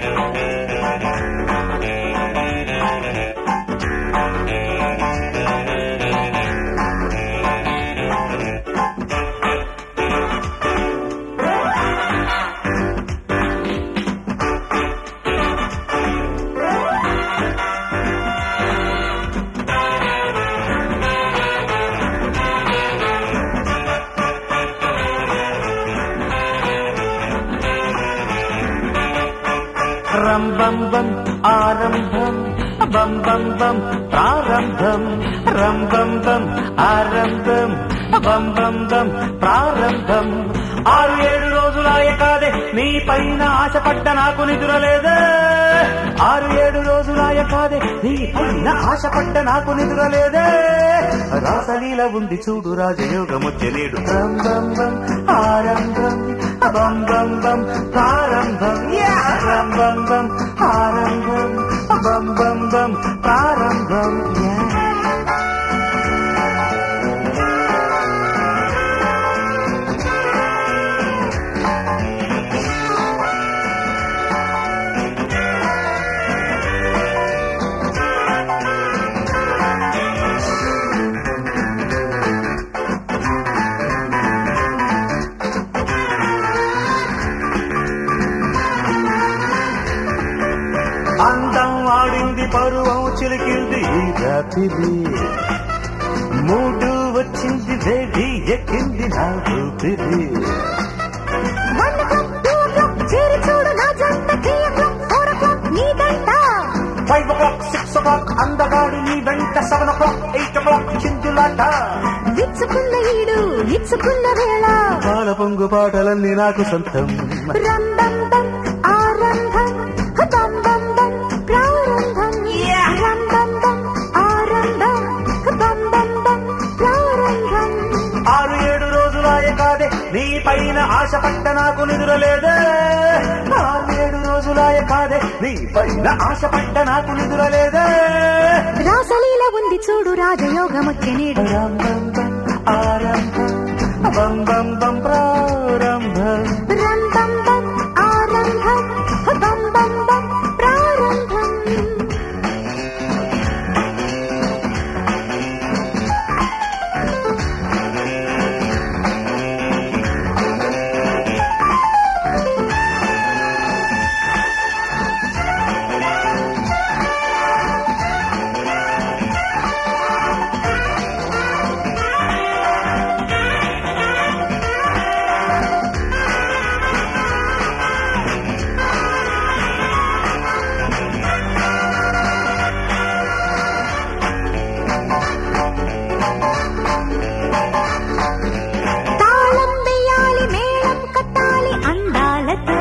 రం బం బం ఆరంభం బం బం బం ప్రారంభం రం బం బం ఆరంభం బం బం బం ప్రారంభం ఆరు ఏడు రోజులాయ కాదే నీ పైన ఆశపడ్డ నాకు నిద్ర లేదే ఆరు ఏడు రోజులాయ కాదే నీ పైన ఆశపడ్డ నాకు నిద్ర లేదే రాసలీల ఉంది చూడు రాజయోగముచ్చలేడు రం బం బం ఆరంభం బం బం బం ప్రారంభం రం బం బం ఆరంభం బం బం బం ప్రారంభం Yeah. అందం ఆడింది పరువం చిలికింది ఈ రాత్రి మూడు వచ్చింది వేడి ఎక్కింది నా ఊపిరి వన్ క్లాక్ టూ క్లాక్ చేరి చూడు నా జంట త్రీ క్లాక్ ఫోర్ క్లాక్ నీదంట five o'clock six o'clock అందగాడు నీ వెంట seven o'clock eight o'clock చిందులాట విచ్చుకున్న ఈడు ఇచ్చుకున్న వేళ పాల పొంగు పాటలన్నీ నాకు సొంతం రంబం బం ఆరంభం బం బం బం ప్రారంభం రంబం బం ఆరంభం బం బం బం ప్రారంభం ఆరు ఏడు రోజులాయ కాదే నీ పైన ఆశపట్ట నాకు నిద్రలేదే ఆరు ఏడు రోజులాయ కాదే నీ పైన ఆశపట్ట నాకు నిద్రలేదే రాసలీల ఉంది చూడు రాజయోగమొచ్చే నేడు రం బం బం ఆరంభం బం బం బం ప్రారంభం రంబం బం ఆరంభం బం బం బం ప్రారంభం తాళం వేయాలి మేళం కట్టాలి అందాలతో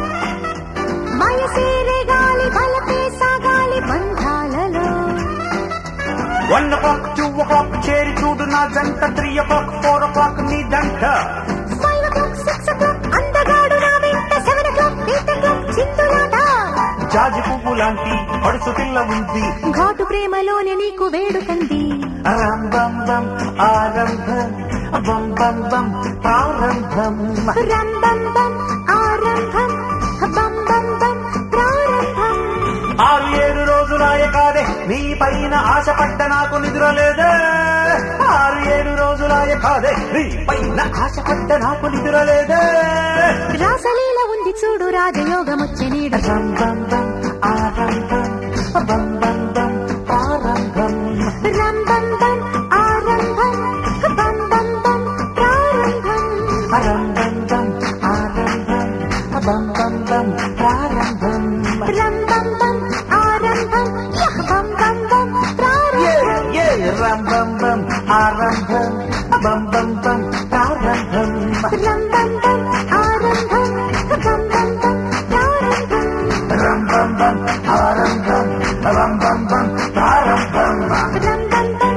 వయసేరే గాలి బలపే సాగాలి బంధాలలో one o'clock two o'clock చేరి చూడు నా జంట three o'clock four o'clock నీ దంట five o'clock six o'clock అందగాడు నా వెంట seven o'clock eight o'clock చిందులాట జాజి పువ్వు లాంటి పడుసు పిల్ల ఉంది ఘాటు ప్రేమలోనే నీకు వేడుకంది రం బం బం ఆరంభం బం బం బం ప్రారంభం రంబం బం ఆరంభం బం బం బం ప్రారంభం ఆరు ఏడు రోజులాయ కాదే నీ పైన ఆశపడ్డ నాకు నిద్ర లేదే ఆరు ఏడు రోజులాయ కాదే నీ పైన ఆశపడ్డ నాకు నిద్ర లేదే రాసలీల ఉంది చూడు రాజయోగమొచ్చే నీడు రం బం బం ఆరంభం బం బం బం ప్రారంభం రంబం బం ఆరంభం బం బం బం ప్రారంభం రం బం బం ఆరంభం బం బం బం ప్రారంభం రంబం బం ఆరంభం యహ్ బం బం బం ఏ ప్రారంభం ఏ రం బం బం ఆరంభం బం బం బం ప్రారంభం రంబం బం ఆరంభం బం బం బం ప్రారంభం రం బం బం ఆరంభం బం బం బం ప్రారంభం రంబం బం